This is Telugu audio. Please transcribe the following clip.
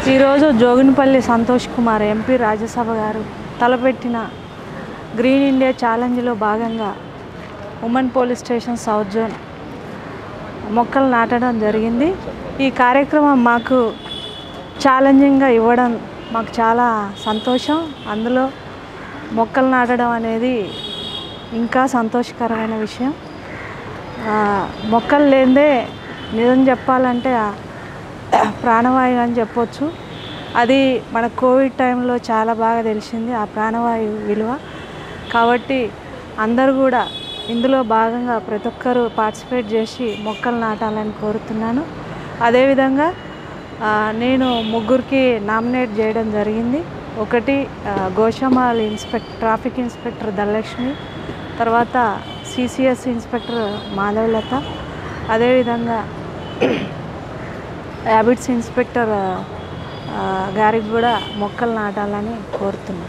ఈరోజు జోగినపల్లి సంతోష్ కుమార్ ఎంపీ రాజ్యసభ గారు తలపెట్టిన గ్రీన్ ఇండియా ఛాలెంజ్లో భాగంగా women police station south zone మొక్కలు నాటడం జరిగింది ఈ కార్యక్రమం మాకు ఛాలెంజింగ్గా ఇవ్వడం మాకు చాలా సంతోషం అందులో మొక్కలు నాటడం అనేది ఇంకా సంతోషకరమైన విషయం ఆ, మొక్కలు లేదే నిజం చెప్పాలంటే ఆ ప్రాణవాయువు అని చెప్పొచ్చు అది మన కోవిడ్ టైంలో చాలా బాగా తెలిసింది ఆ ప్రాణవాయువు విలువ కాబట్టి అందరూ కూడా ఇందులో భాగంగా ప్రతి ఒక్కరూ పార్టిసిపేట్ చేసి మొక్కలు నాటాలని కోరుతున్నాను అదేవిధంగా ఆ, నేను ముగ్గురికి నామినేట్ చేయడం జరిగింది ఒకటి ఆ, Goshamahal inspector traffic inspector Dhanalakshmi తర్వాత సిసిఎస్ ఇన్స్పెక్టర్ మాధవలత అదేవిధంగా హ్యాబిట్స్ ఇన్స్పెక్టర్ ఆ, గారికి కూడా మొక్కలు నాటాలని కోరుతున్నాను